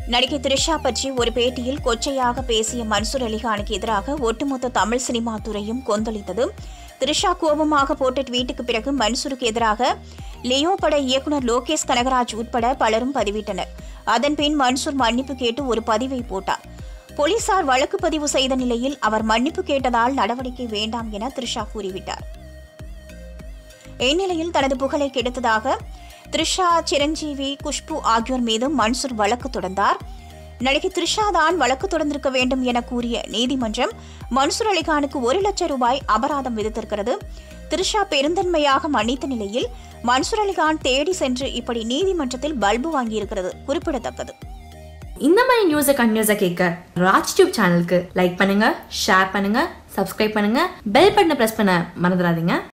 நடிகை த்ரிஷா பற்றி ஒரு பேட்டியில் கொச்சையாக பேசிய மன்சூர் அலிகானுக்கு எதிராக ஒட்டுமொத்த தமிழ் சினிமா துறையும் கொந்தளித்தது த்ரிஷா கோபமாக போட்ட ட்வீட்டுக்கு பிறகு மன்சூருக்கு எதிராக லியோ பட இயக்குனர் லோகேஷ் கனகராஜ் உட்பட பலரும் பதிவிட்டனர் அதன் பின் மன்சூர் மன்னிப்பு கேட்டு ஒரு பதிவை போட்டார் போலீசார் வழக்கு பதிவு செய்த நிலையில் அவர் மன்னிப்பு கேட்டதால் நடவடிக்கை வேண்டாம் என த்ரிஷா கூறிவிட்டார் இந்நிலையில் தனது புகழை கெடுத்ததாக த்ரிஷா சிரஞ்சீவி குஷ்பு ஆகியோர் மீதும் மன்சூர் வழக்கு தொடர்ந்தார் நடிகை த்ரிஷா தான் வழக்கு தொடர்ந்திருக்க வேண்டும் என கூறிய நீதிமன்றம் மன்சூர் அலிகானுக்கு ஒரு லட்சம் ரூபாய் அபராதம் விதித்திருக்கிறது த்ரிஷா பெருந்தன்மையாக மன்னித்த நிலையில் மன்சூர் அலிகான் தேடி சென்று இப்படி நீதிமன்றத்தில் பல்பு வாங்கியிருக்கிறது குறிப்பிடத்தக்கது இந்த மாதிரி நியூஸை கண்டினியூஸாக கேட்க ராஜ் டியூப் சேனலுக்கு லைக் பண்ணுங்க ஷேர் பண்ணுங்க சப்ஸ்கிரைப் பண்ணுங்க பெல் பட்டனை ப்ரெஸ் பண்ண மறந்துடாதீங்க